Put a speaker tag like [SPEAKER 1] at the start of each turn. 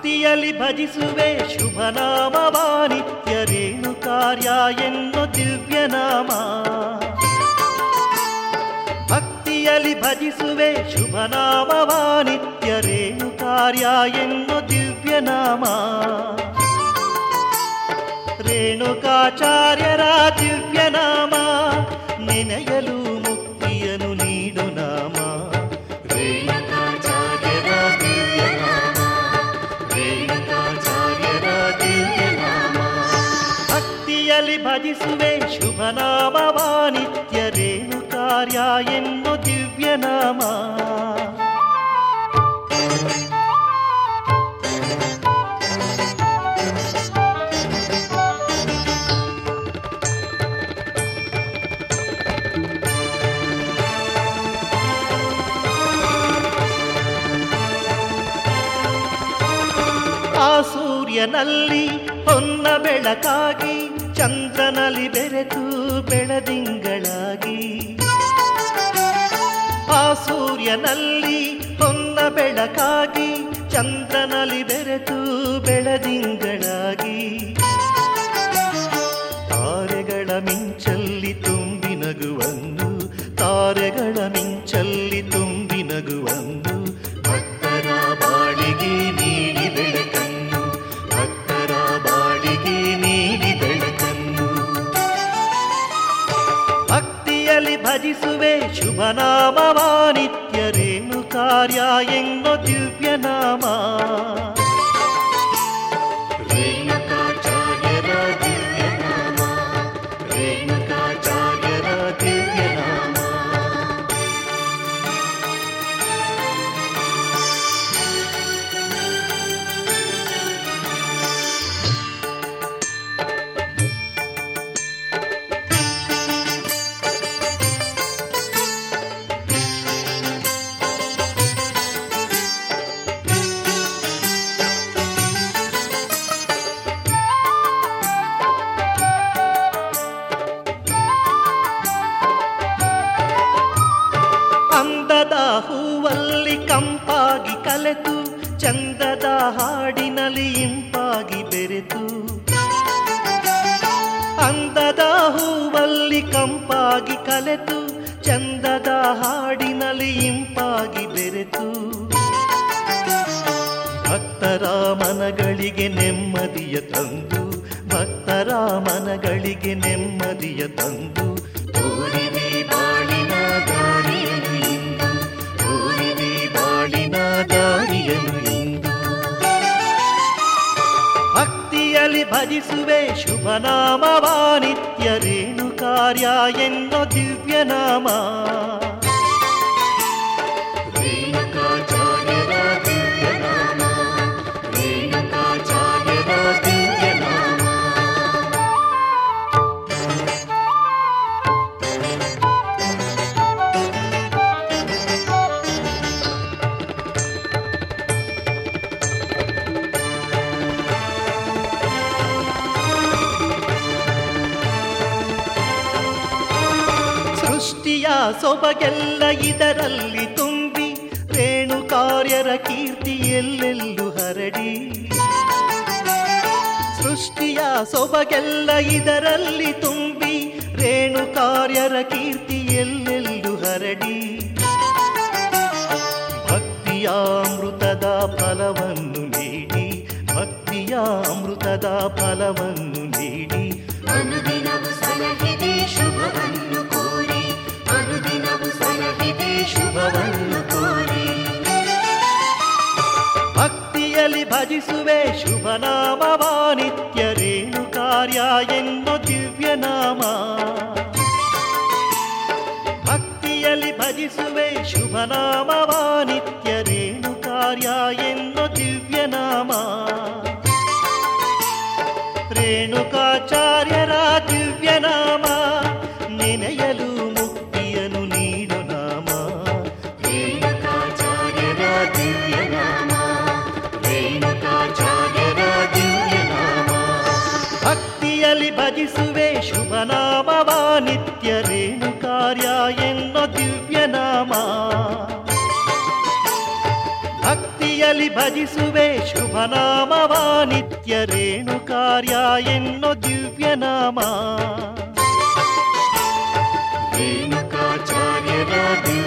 [SPEAKER 1] ಭಕ್ತಿಯಲ್ಲಿ ಭಜಿಸುವೆ ಶುಭನಾಮವ ನಿತ್ಯ ರೇಣು ಕಾರ್ಯ ಎನ್ನು ದಿವ್ಯನಾಮ ಭಕ್ತಿಯಲ್ಲಿ ಭಜಿಸುವೆ ಶುಭನಾಮವ ನಿತ್ಯ ರೇಣು ಕಾರ್ಯ ಎನ್ನು ದಿವ್ಯನಾಮ ರೇಣುಕಾಚಾರ್ಯರ ದಿವ್ಯನಾಮ ನೆನೆಯಲು ಮುಕ್ತಿಯನ್ನು ನೀಡು ನಾಮ ರೇಣುಕಾಚಾರ್ಯರ ದಿವ್ಯನಾಮ ರೇಣುಕಾಚಾರ್ಯರ ದಿವ್ಯನಾಮ ಭಕ್ತಿಯಲ್ಲಿ ಭಜಿಸುವೆ ಶುಭನಾಮವ ನಿತ್ಯ ರೇಣು ಕಾರ್ಯ ಎನ್ನು ದಿವ್ಯನಾಮ ಆ ಸೂರ್ಯನಲ್ಲಿ ಹೊನ್ನ ಬೆಳಕಾಗಿ ಚಂದ್ರನಲ್ಲಿ ಬೆರೆತು ಬೆಳದಿಂಗಳಾಗಿ ಆ ಸೂರ್ಯನಲ್ಲಿ ಹೊನ್ನ ಬೆಳಕಾಗಿ ಚಂದ್ರನಲ್ಲಿ ಬೆರೆತು ಬೆಳದಿಂಗಳಾಗಿ ತಾರೆಗಳ ಮಿಂಚಲ್ಲಿ ತುಂಬಿ ನಗುವನ್ನು ತಾರೆಗಳ ಮಿಂಚಲ್ಲಿ ತುಂಬಿ ನಗುವನ್ನು ಭಕ್ತರ ಬಾಳಿಗೆ ನೀಡಿ ಬೆಳಕನ್ನು ಭಕ್ತರ ಬಾಳಿಗೆ ನೀಡಿ ಬೆಳಕನ್ನು ಭಕ್ತಿಯಲ್ಲಿ ಭಜಿಸುವೆ ಶುಭನಾಮವ ನಿತ್ಯ ರೇಣು ಕಾರ್ಯ ಎಂಗೋ ದಿವ್ಯನಾಮ ರೇಣುಕಾಚಾರ್ಯರ ದಿವ್ಯನಾಮ ರೇಣುಕಾಚಾರ್ಯರ ದಿವ್ಯನಾಮ ಅಂದದ ಹೂವಲ್ಲಿ ಕಂಪಾಗಿ ಕಲೆತು ಚಂದದ ಹಾಡಿನಲ್ಲಿ ಇಂಪಾಗಿ ಬೆರೆತು ಅಂದದ ಹೂವಲ್ಲಿ ಕಂಪಾಗಿ ಕಲೆತು ಚಂದದ ಹಾಡಿನಲ್ಲಿ ಇಂಪಾಗಿ ಬೆರೆತು ಭಕ್ತರ ಮನಗಳಿಗೆ ನೆಮ್ಮದಿಯ ತಂದು ಭಕ್ತರ ಮನಗಳಿಗೆ ನೆಮ್ಮದಿಯ ತಂದು ತೋರಿದೆ ಬಾಳಿನ ದಾರಿಯನು ಇಂದು ತೋರಿದೆ ಬಾಳಿನ ದಾರಿಯನು ಇಂದು ಭಕ್ತಿಯಲ್ಲಿ ಭಜಿಸುವೆ ಶುಭನಾಮವ ನಿತ್ಯ ರೇಣು ಕಾರ್ಯ ಎನ್ನೋ ದಿವ್ಯನಾಮ ರೇಣುಕಾಚಾರ್ಯರ ದಿವ್ಯನಾಮ ರೇಣುಕಾಚಾರ್ಯರ ದಿವ್ಯನಾಮ ಸೃಷ್ಟಿಯ ಸೊಬಗೆಲ್ಲ ಇದರಲ್ಲಿ ತುಂಬಿ ರೇಣು ಕಾರ್ಯರ ಕೀರ್ತಿ ಎಲ್ಲೆಲ್ಲೂ ಹರಡಿ ಸೃಷ್ಟಿಯ ಸೊಬಗೆಲ್ಲ ಇದರಲ್ಲಿ ತುಂಬಿ ರೇಣು ಕಾರ್ಯರ ಕೀರ್ತಿ ಎಲ್ಲೆಲ್ಲೂ ಹರಡಿ ಭಕ್ತಿಯ ಅಮೃತದ ಫಲವನ್ನು ನೀಡಿ ಭಕ್ತಿಯ ಅಮೃತದ ಫಲವನ್ನು ನೀಡಿ
[SPEAKER 2] ಅನುದಿನವು ಸಲಹಿದೆ ಶುಭವನ್ನು ಕೋರಿ ಅನುದಿನವು ಸಲಹಿದೆ ಶುಭವನ್ನು ಕೋರಿ
[SPEAKER 1] ಭಕ್ತಿಯಲ್ಲಿ ಭಜಿಸುವೆ ಶುಭನಾಮವ ನಿತ್ಯ ರೇಣು ಕಾರ್ಯ ಎನ್ನೋ ದಿವ್ಯನಾಮ ಭಕ್ತಿಯಲ್ಲಿ ಭಜಿಸುವೆ ಶುಭನಾಮವ ನಿತ್ಯ ರೇಣು ಕಾರ್ಯ ಎನ್ನೋ ದಿವ್ಯನಾಮ ರೇಣುಕಾಚಾರ್ಯರ ದಿವ್ಯನಾಮ ನೆನೆಯಲು ಮುಕ್ತಿಯನ್ನು ನೀಡು ನಾಮ
[SPEAKER 2] ರೇಣುಕಾಚಾರ್ಯರ ದಿವ್ಯನಾಮ ರೇಣುಕಾಚಾರ್ಯರ ದಿವ್ಯನಾಮ
[SPEAKER 1] ಭಕ್ತಿಯಲ್ಲಿ ಭಜಿಸುವೆ ಶುಭನಾಮವ ನಿತ್ಯ ರೇಣು ಕಾರ್ಯ ಎನ್ನೋ ದಿವ್ಯನಾಮ ಭಕ್ತಿಯಲ್ಲಿ ಭಕ್ತಿಯಲಿ ಭಜಿಸುವೆ ಶುಭನಾಮವ ನಿತ್ಯ ರೇಣುಕಾರ್ಯ ಎನ್ನೋ ದಿವ್ಯನಾಮ
[SPEAKER 2] ರೇಣುಕಾಚಾರ್ಯರ ದಿವ್ಯ